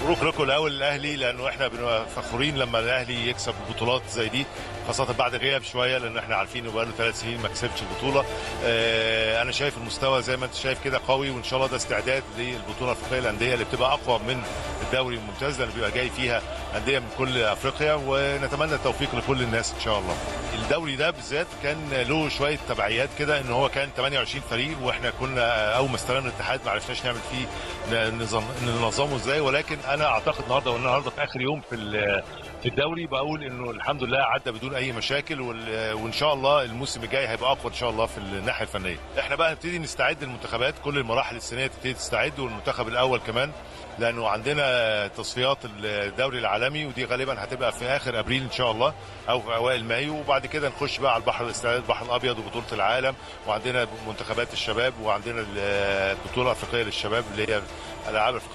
مبروك لكم الاول الاهلي لانه احنا بنبقى فخورين لما الاهلي يكسب بطولات زي دي خاصه بعد غياب شويه لان احنا عارفين انه بقاله ثلاث سنين ما كسبش البطوله آه، انا شايف المستوى زي ما انت شايف كده قوي وان شاء الله ده استعداد للبطوله الافريقيه للانديه اللي بتبقى اقوى من الدوري الممتاز لان بيبقى جاي فيها انديه من كل افريقيا ونتمنى التوفيق لكل الناس ان شاء الله الدوري ده بالذات كان له شويه تبعيات كده ان هو كان 28 فريق واحنا كنا اول ما استلمنا الاتحاد ما عرفناش نعمل فيه نظام ننظمه ازاي ولكن انا اعتقد النهارده والنهارده في اخر يوم في ال- في الدوري بقول انه الحمد لله عدى بدون اي مشاكل وال- وان شاء الله الموسم الجاي هيبقى اقوى ان شاء الله في الناحيه الفنيه احنا بقى نبتدي نستعد للمنتخبات كل المراحل السنيه تبتدي تستعد والمنتخب الاول كمان لانه عندنا تصفيات الدوري العالمي ودي غالبا هتبقى في اخر ابريل ان شاء الله او في اوائل مايو وبعد كده نخش بقى على البحر الاستعداد البحر الابيض وبطوله العالم وعندنا منتخبات الشباب وعندنا البطوله الافريقيه للشباب اللي هي الالعاب